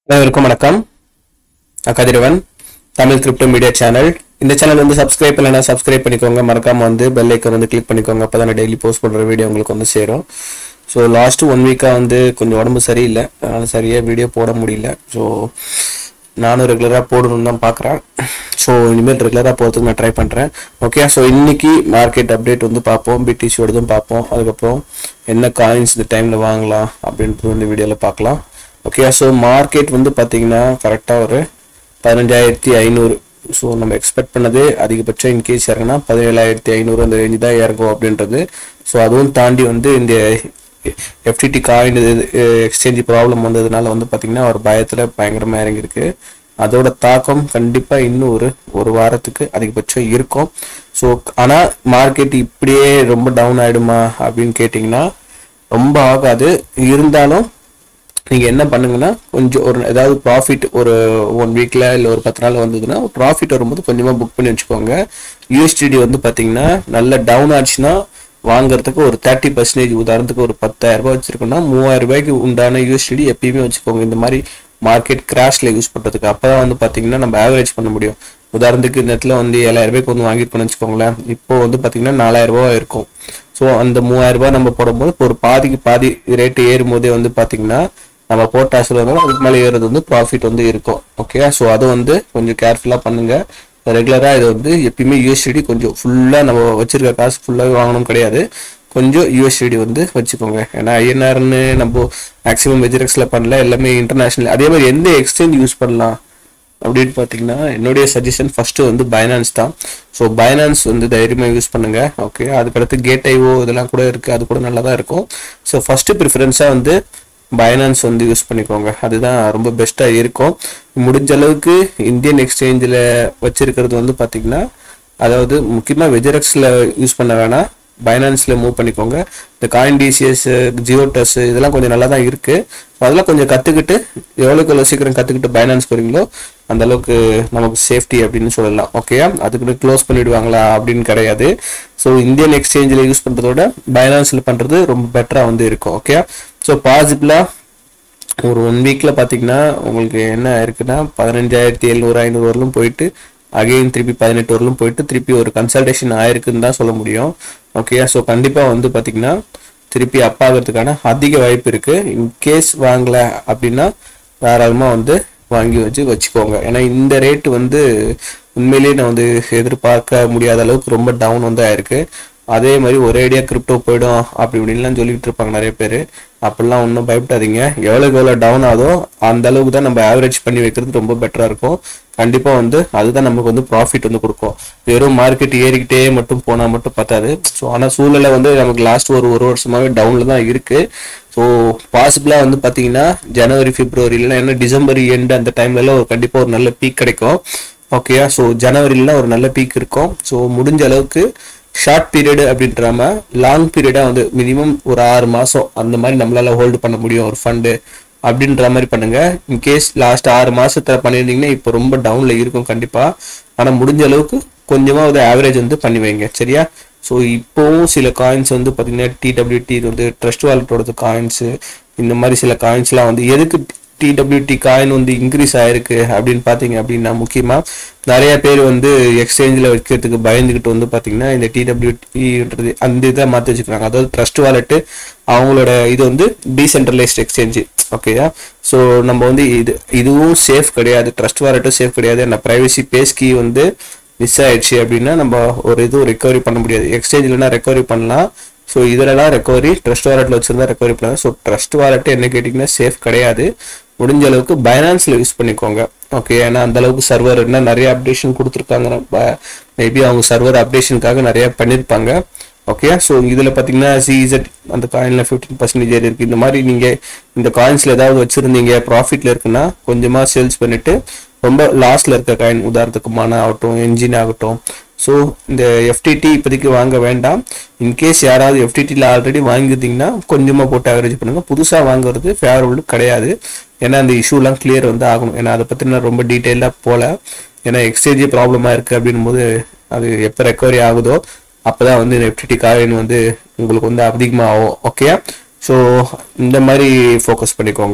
அனைவருக்கும் வணக்கம் நான் Kathiravan Tamil crypto media channel இந்த சேனல் வந்து சப்ஸ்கிரைப் இல்லைனா சப்ஸ்கிரைப் பண்ணிக்கோங்க மறக்காம வந்து பெல் ஐக்கன் வந்து கிளிக் பண்ணிக்கோங்க அப்போ தான் டெய்லி போஸ்ட் பண்ணுற வீடியோ உங்களுக்கு வந்து சேரும் ஸோ லாஸ்ட் ஒன் வீக்காக வந்து கொஞ்சம் உடம்பு சரியில்லை அதனால் சரியாக வீடியோ போட முடியல ஸோ நானும் ரெகுலராக போடணும்னு தான் பார்க்குறேன் ஸோ இனிமேல் ரெகுலராக போகிறதுக்கு நான் ட்ரை பண்ணுறேன் ஓகே ஸோ இன்னைக்கு மார்க்கெட் அப்டேட் வந்து பார்ப்போம் பிடிசியோடதும் பார்ப்போம் அதுக்கப்புறம் என்ன காயின்ஸ் இந்த டைமில் வாங்கலாம் அப்படின்றது இந்த வீடியோவில் பார்க்கலாம் ஓகே ஸோ மார்க்கெட் வந்து பார்த்தீங்கன்னா கரெக்டாக ஒரு பதினஞ்சாயிரத்தி ஐநூறு ஸோ நம்ம எக்ஸ்பெக்ட் பண்ணது அதிகபட்சம் இன்கேஸ் இறங்கினா பதினேழாயிரத்தி ஐநூறு அந்த ரேஞ்சு தான் இறங்கும் அப்படின்றது ஸோ அதுவும் தாண்டி வந்து இந்த எஃப்டிடி காயின் எக்ஸ்சேஞ்ச் ப்ராப்ளம் வந்ததுனால வந்து பார்த்தீங்கன்னா ஒரு பயத்தில் பயங்கரமாக இறங்கியிருக்கு அதோட தாக்கம் கண்டிப்பாக இன்னும் ஒரு ஒரு வாரத்துக்கு அதிகபட்சம் இருக்கும் ஸோ ஆனால் மார்க்கெட் இப்படியே ரொம்ப டவுன் ஆகிடுமா அப்படின்னு கேட்டிங்கன்னா ரொம்ப ஆகாது இருந்தாலும் நீங்கள் என்ன பண்ணுங்கன்னா கொஞ்சம் ஒரு ஏதாவது ப்ராஃபிட் ஒரு ஒன் வீக்கில் இல்லை ஒரு பத்து நாள் வந்ததுன்னா ப்ராஃபிட் வரும்போது கொஞ்சமாக புக் பண்ணி வச்சுக்கோங்க யூஎஸ்டிடி வந்து பார்த்தீங்கன்னா நல்ல டவுன் ஆச்சுன்னா வாங்குறதுக்கு ஒரு தேர்ட்டி பர்சன்டேஜ் உதாரணத்துக்கு ஒரு பத்தாயிரம் ரூபாய் வச்சிருக்கோம்னா மூவாயிரம் ரூபாய்க்கு உண்டான யூஎஸ்டிடி எப்பயுமே வச்சுக்கோங்க இந்த மாதிரி மார்க்கெட் கிராஷ்ல யூஸ் பண்ணுறதுக்கு அப்போ தான் வந்து பார்த்தீங்கன்னா நம்ம ஆவரேஜ் பண்ண முடியும் உதாரணத்துக்கு இந்த இடத்துல வந்து ஏழாயிரம் ரூபாய்க்கு வந்து வாங்கிருக்கோம்னு வச்சுக்கோங்களேன் இப்போ வந்து பார்த்தீங்கன்னா நாலாயிரம் ரூபாய் இருக்கும் ஸோ அந்த மூவாயிரம் ரூபாய் நம்ம போடும்போது இப்போ ஒரு பாதிக்கு பாதி ரேட்டு ஏறும் போதே வந்து பார்த்தீங்கன்னா நம்ம போட்ட அசல் வந்தாலும் அதுக்கு மேலே ஏறது வந்து ப்ராஃபிட் வந்து இருக்கும் ஓகே ஸோ அது வந்து கொஞ்சம் கேர்ஃபுல்லாக பண்ணுங்க ரெகுலராக இது வந்து எப்பயுமே யூஎஸ்டி கொஞ்சம் ஃபுல்லாக நம்ம வச்சிருக்க காசு ஃபுல்லாகவே வாங்கணும் கிடையாது கொஞ்சம் யூஎஸ்டி வந்து வச்சுக்கோங்க ஏன்னா ஐஎன்ஆர்னு நம்ம மேக்ஸிமம் வெஜிரெக்ஸில் பண்ணல எல்லாமே இன்டர்நேஷ்னல் அதே மாதிரி எந்த எக்ஸ்சேஞ்ச் யூஸ் பண்ணலாம் அப்படின்னு பார்த்தீங்கன்னா என்னுடைய சஜஷன் ஃபர்ஸ்ட் வந்து பைனான்ஸ் தான் ஸோ பைனான்ஸ் வந்து தைரியமாக யூஸ் பண்ணுங்க ஓகே அதுக்கடுத்து கேட் ஐஓ இதெல்லாம் கூட இருக்கு அது கூட நல்லா தான் இருக்கும் ஸோ ஃபர்ஸ்ட் ப்ரிஃபரன்ஸாக வந்து பைனான்ஸ் வந்து யூஸ் பண்ணிக்கோங்க அதுதான் ரொம்ப பெஸ்ட்டாக இருக்கும் முடிஞ்ச அளவுக்கு இந்தியன் எக்ஸ்சேஞ்சில் வச்சிருக்கிறது வந்து பார்த்தீங்கன்னா அதாவது முக்கியமாக வெஜரெக்ஸில் யூஸ் பண்ண வேணாம் பைனான்ஸில் மூவ் பண்ணிக்கோங்க இந்த காயின் டிசிஎஸ் ஜியோடஸ் இதெல்லாம் கொஞ்சம் நல்லா தான் இருக்குது அதெல்லாம் கொஞ்சம் கற்றுக்கிட்டு எவ்வளோக்கு எவ்வளோ சீக்கிரம் கற்றுக்கிட்டு பைனான்ஸ் போகிறீங்களோ அந்த அளவுக்கு நமக்கு சேஃப்டி அப்படின்னு சொல்லலாம் ஓகேயா அதுக்கு க்ளோஸ் பண்ணிடுவாங்களா அப்படின்னு கிடையாது ஸோ இந்தியன் எக்ஸ்சேஞ்சில் யூஸ் பண்ணுறதோட பைனான்ஸில் பண்ணுறது ரொம்ப பெட்டராக வந்து இருக்கும் ஓகே ஸோ பாசிபிளாக ஒரு ஒன் வீக்கில் பார்த்தீங்கன்னா உங்களுக்கு என்ன இருக்குன்னா பதினஞ்சாயிரத்தி எழுநூறு ஐநூறு வரலும் போயிட்டு அகைன் திருப்பி பதினெட்டு வரலும் போயிட்டு திருப்பி ஒரு கன்சல்டேஷன் ஆயிருக்குன்னு தான் சொல்ல முடியும் ஓகே ஸோ கண்டிப்பாக வந்து பார்த்தீங்கன்னா திருப்பி அப் ஆகிறதுக்கான அதிக வாய்ப்பு இருக்குது இன்கேஸ் வாங்கலை அப்படின்னா தாராளமாக வந்து வாங்கி வச்சு வச்சுக்கோங்க ஏன்னா இந்த ரேட்டு வந்து உண்மையிலேயே நான் வந்து எதிர்பார்க்க முடியாத அளவுக்கு ரொம்ப டவுன் வந்து ஆயிருக்கு அதே மாதிரி ஒரேடியாக கிரிப்டோ போயிடும் அப்படி இப்படின்லாம் சொல்லிட்டு இருப்பாங்க நிறைய பேர் அப்படிலாம் ஒன்றும் பயப்படாதீங்க எவ்வளோக்கு எவ்வளோ டவுன் ஆகுதோ அந்த அளவுக்கு தான் நம்ம ஆவரேஜ் பண்ணி வைக்கிறது ரொம்ப பெட்டராக இருக்கும் கண்டிப்பாக வந்து அதுதான் நமக்கு வந்து ப்ராஃபிட் வந்து கொடுக்கும் வெறும் மார்க்கெட் ஏறிக்கிட்டே மட்டும் போனால் மட்டும் பத்தாது ஸோ ஆனால் சூழ்நிலை வந்து நமக்கு லாஸ்ட் ஒரு ஒரு வருஷமாகவே டவுனில் தான் இருக்குது ஸோ பாசிபிளாக வந்து பார்த்தீங்கன்னா ஜனவரி பிப்ரவரி இல்லைன்னா என்ன டிசம்பர் எண்டு அந்த டைம்லலாம் ஒரு கண்டிப்பாக ஒரு நல்ல பீக் கிடைக்கும் ஓகேயா ஸோ ஜனவரிலாம் ஒரு நல்ல பீக் இருக்கும் ஸோ முடிஞ்ச அளவுக்கு ஷார்ட் பீரியடு அப்படின்றாம லாங் பீரியடாக வந்து மினிமம் ஒரு ஆறு மாதம் அந்த மாதிரி நம்மளால ஹோல்டு பண்ண முடியும் ஒரு ஃபண்டு அப்படின்ற மாதிரி பண்ணுங்க இன்கேஸ் லாஸ்ட் ஆறு மாசத்துல பண்ணியிருந்தீங்கன்னா இப்போ ரொம்ப டவுன்ல இருக்கும் கண்டிப்பா ஆனா முடிஞ்ச அளவுக்கு கொஞ்சமா ஒரு ஆவரேஜ் வந்து பண்ணி வைங்க சரியா ஸோ இப்போவும் சில காயின்ஸ் வந்து பார்த்தீங்கன்னா டிடபிள்யூடி இது வந்து ட்ரஸ்ட் வாலெட்டோட காயின்ஸு இந்த மாதிரி சில காயின்ஸ்லாம் வந்து எதுக்கு டிடபிள்யூடி காயின் வந்து இன்க்ரீஸ் ஆயிருக்கு அப்படின்னு பார்த்தீங்க அப்படின்னா முக்கியமாக நிறைய பேர் வந்து எக்ஸ்சேஞ்சில் வைக்கிறதுக்கு பயந்துக்கிட்டு வந்து பார்த்தீங்கன்னா இந்த டிடபிள்யூடின்றது அந்த இதை மாற்றி வச்சுக்கிறாங்க அதாவது ட்ரஸ்ட் வாலெட்டு அவங்களோட இது வந்து டீசென்ட்ரலைஸ்ட் எக்ஸ்சேஞ்சு ஓகேயா ஸோ நம்ம வந்து இது இதுவும் சேஃப் கிடையாது ட்ரஸ்ட் வாலெட்டும் சேஃப் கிடையாது அந்த ப்ரைவசி பேஸ்கி வந்து மிஸ் ஆயிடுச்சு அப்படின்னா நம்ம ஒரு இது ரெக்கவரி பண்ண முடியாது எக்ஸ்சேஞ்சில்னா ரெக்கவரி பண்ணலாம் ஸோ இதிலலாம் ரெக்கவரி ட்ரஸ்ட் வாலெட்டில் வச்சிருந்தா ரெக்கவரி பண்ணலாம் ஸோ ட்ரஸ்ட் வாலெட் என்ன கேட்டிங்கன்னா சேஃப் கிடையாது முடிஞ்ச அளவுக்கு பைனான்ஸில் யூஸ் பண்ணிக்கோங்க ஓகே ஏன்னா அந்த அளவுக்கு சர்வர் என்ன நிறைய அப்டேஷன் கொடுத்துருக்காங்க மேபி அவங்க சர்வர் அப்டேஷனுக்காக நிறைய பண்ணியிருப்பாங்க ஓகே ஸோ இதில் பார்த்தீங்கன்னா சிஇசட் அந்த காயினில் ஃபிஃப்டீன் பர்சன்டேஜ் இருக்குது இந்த மாதிரி நீங்கள் இந்த காயின்ஸில் ஏதாவது வச்சுருந்தீங்க ப்ராஃபிட்டில் இருக்குன்னா கொஞ்சமாக சேல்ஸ் பண்ணிவிட்டு ரொம்ப லாஸ்ட்ல இருக்க காயின் உதாரணத்துக்கு மன ஆகட்டும் என்ஜின் ஆகட்டும் ஸோ இந்த எஃப்டிடி இப்போதைக்கு வாங்க வேண்டாம் இன்கேஸ் யாராவது எஃப்டிடியில் ஆல்ரெடி வாங்கியிருந்தீங்கன்னா கொஞ்சமாக போட்டு ஆவரேஜ் பண்ணுங்க புதுசாக வாங்குறது ஃபேவரபிள் கிடையாது ஏன்னா அந்த இஷ்யூலாம் கிளியர் வந்து ஆகணும் ஏன்னா அதை பற்றி நான் ரொம்ப டீட்டெயிலாக போகல ஏன்னா எக்ஸ்சேஞ்சே ப்ராப்ளமாக இருக்குது அப்படின்னும் போது அது எப்போ ரெக்கவரி ஆகுதோ அப்போ தான் வந்து இந்த எஃப்டிடி காயின் வந்து உங்களுக்கு வந்து அதிகமாக ஆகும் ஓகே ஸோ இந்த மாதிரி ஃபோக்கஸ் பண்ணிக்கோங்க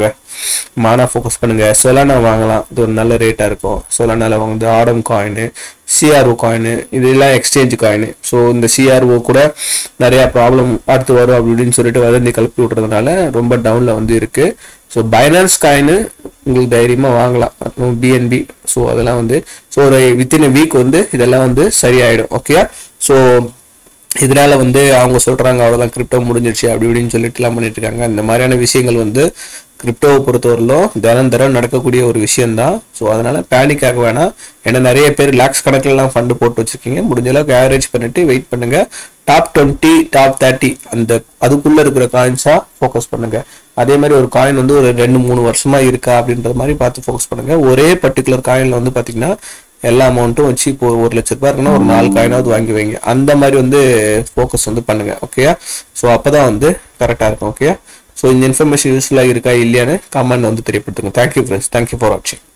மானா ஃபோக்கஸ் பண்ணுங்க சொலானா வாங்கலாம் இது ஒரு நல்ல ரேட்டாக இருக்கும் சொலானால வந்து ஆடம் காயின் சிஆர்ஓ காயின் இதெல்லாம் எக்ஸ்சேஞ்ச் காயின் ஸோ இந்த சிஆர்ஓ கூட நிறைய ப்ராப்ளம் அடுத்து வரும் அப்படி இப்படின்னு சொல்லிட்டு வதந்தி கலப்பி விட்றதுனால ரொம்ப டவுனில் வந்து இருக்கு ஸோ பைனான்ஸ் காயின் உங்களுக்கு தைரியமாக வாங்கலாம் பிஎன்பி ஸோ அதெல்லாம் வந்து ஸோ ஒரு வித்தின் வீக் வந்து இதெல்லாம் வந்து சரியாயிடும் ஓகே ஸோ இதனால வந்து அவங்க சொல்றாங்க அவ்வளோதான் கிரிப்டோ முடிஞ்சிடுச்சு அப்படி இப்படின்னு சொல்லிட்டுலாம் பண்ணிட்டு இருக்காங்க இந்த மாதிரியான விஷயங்கள் வந்து கிரிப்டோவை பொறுத்தவரையிலும் தினம் தினம் நடக்கக்கூடிய ஒரு விஷயம்தான் ஸோ அதனால பேனிக் ஆக வேணாம் ஏன்னா நிறைய பேர் லேக்ஸ் கணக்கிலலாம் ஃபண்டு போட்டு வச்சிருக்கீங்க முடிஞ்ச அளவுக்கு ஆவரேஜ் பண்ணிட்டு வெயிட் பண்ணுங்க டாப் டுவெண்ட்டி டாப் தேர்ட்டி அந்த அதுக்குள்ள இருக்கிற காயின்ஸா ஃபோக்கஸ் பண்ணுங்க அதே மாதிரி ஒரு காயின் வந்து ஒரு ரெண்டு மூணு வருஷமா இருக்கா அப்படின்ற மாதிரி பார்த்து ஃபோக்கஸ் பண்ணுங்க ஒரே பர்டிகுலர் காயின்ல வந்து பாத்தீங்கன்னா எல்லா அமௌண்ட்டும் வச்சு இப்போ ஒரு லட்ச ரூபாய் இருக்குன்னா ஒரு நாலு காயினாவது வாங்கி வைங்க அந்த மாதிரி வந்து ஃபோக்கஸ் வந்து பண்ணுங்க ஓகேயா ஸோ அப்பதான் வந்து கரெக்டாக இருக்கும் ஓகே ஸோ இந்த இன்ஃபர்மேஷன் யூஸ்ஃபுல்லாக இருக்கா இல்லையான்னு கமெண்ட் வந்து தெரியப்படுத்துங்க தேங்க்யூ ஃப்ரெண்ட்ஸ் தேங்க்யூ ஃபார் வாட்சிங்